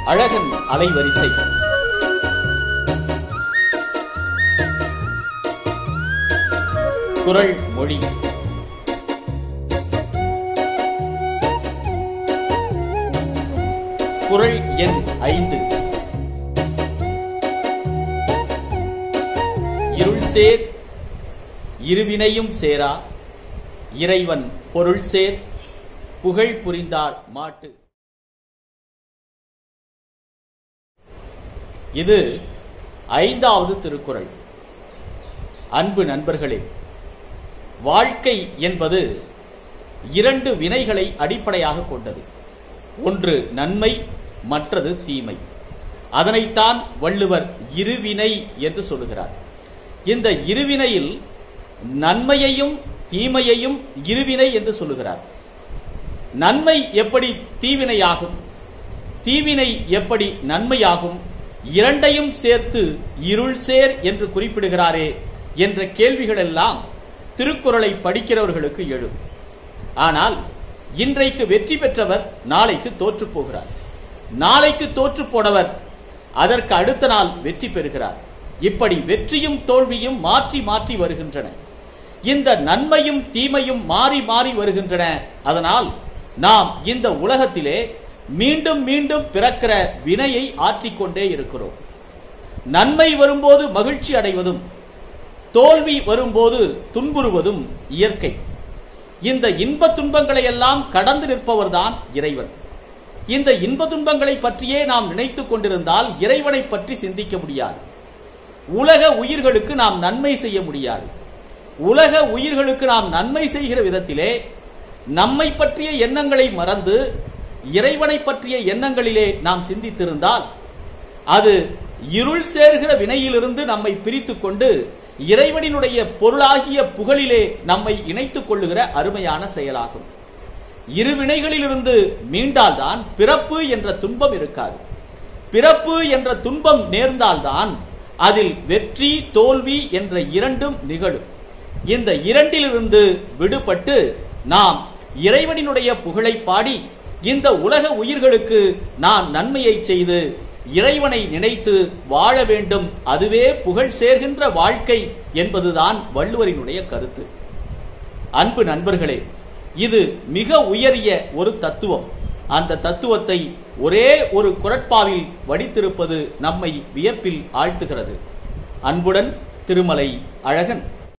அழகன் அலைவரிசை குரல் மொழி குரல் எண் ஐந்து இருள் சேர் இருவினையும் சேரா இறைவன் பொருள் சேர் புகழ் புரிந்தார் மாட்டு இது ஐந்தாவது திருக்குறள் அன்பு நண்பர்களே வாழ்க்கை என்பது இரண்டு வினைகளை அடிப்படையாக கொண்டது ஒன்று நன்மை மற்றது தீமை அதனைத்தான் வள்ளுவர் இருவினை என்று சொல்லுகிறார் இந்த இருவினையில் நன்மையையும் தீமையையும் இருவினை என்று சொல்லுகிறார் நன்மை எப்படி தீவினையாகும் தீவினை எப்படி நன்மையாகும் இரண்டையும் சேர்த்து இருள் சேர் என்று குறிப்பிடுகிறாரே என்ற கேள்விகள் எல்லாம் திருக்குறளை படிக்கிறவர்களுக்கு எழும் ஆனால் இன்றைக்கு வெற்றி பெற்றவர் நாளைக்கு தோற்று போகிறார் நாளைக்கு தோற்று போனவர் அதற்கு அடுத்த நாள் வெற்றி பெறுகிறார் இப்படி வெற்றியும் தோல்வியும் மாற்றி மாற்றி வருகின்றன இந்த நன்மையும் தீமையும் மாறி மாறி வருகின்றன அதனால் நாம் இந்த உலகத்திலே மீண்டும் மீண்டும் பிறக்கிற வினையை ஆற்றிக்கொண்டே இருக்கிறோம் நன்மை வரும்போது மகிழ்ச்சி அடைவதும் தோல்வி வரும்போது துன்புறுவதும் இயற்கை இந்த இன்ப துன்பங்களை எல்லாம் கடந்து நிற்பவர்தான் இறைவன் இந்த இன்ப துன்பங்களை பற்றியே நாம் நினைத்துக் கொண்டிருந்தால் இறைவனை பற்றி சிந்திக்க முடியாது உலக உயிர்களுக்கு நாம் நன்மை செய்ய முடியாது உலக உயிர்களுக்கு நாம் நன்மை செய்கிற விதத்திலே நம்மை பற்றிய எண்ணங்களை மறந்து இறைவனை பற்றிய எண்ணங்களிலே நாம் சிந்தித்திருந்தால் அது இருள் சேர்கிற வினையிலிருந்து நம்மை பிரித்துக் கொண்டு இறைவனினுடைய பொருளாகிய புகழிலே நம்மை இணைத்துக் கொள்ளுகிற அருமையான செயலாகும் இரு வினைகளிலிருந்து மீண்டால்தான் பிறப்பு என்ற துன்பம் இருக்காது பிறப்பு என்ற துன்பம் நேர்ந்தால்தான் அதில் வெற்றி தோல்வி என்ற இரண்டும் நிகழும் இந்த இரண்டிலிருந்து விடுபட்டு நாம் இறைவனினுடைய புகழை பாடி இந்த உலக உயிர்களுக்கு நாம் நன்மையை செய்து இறைவனை நினைத்து வாழ வேண்டும் அதுவே புகழ் சேர்கின்ற வாழ்க்கை என்பதுதான் வள்ளுவரினுடைய கருத்து அன்பு நண்பர்களே இது மிக உயரிய ஒரு தத்துவம் அந்த தத்துவத்தை ஒரே ஒரு குரட்பாவில் வடித்திருப்பது நம்மை வியப்பில் ஆழ்த்துகிறது அன்புடன் திருமலை அழகன்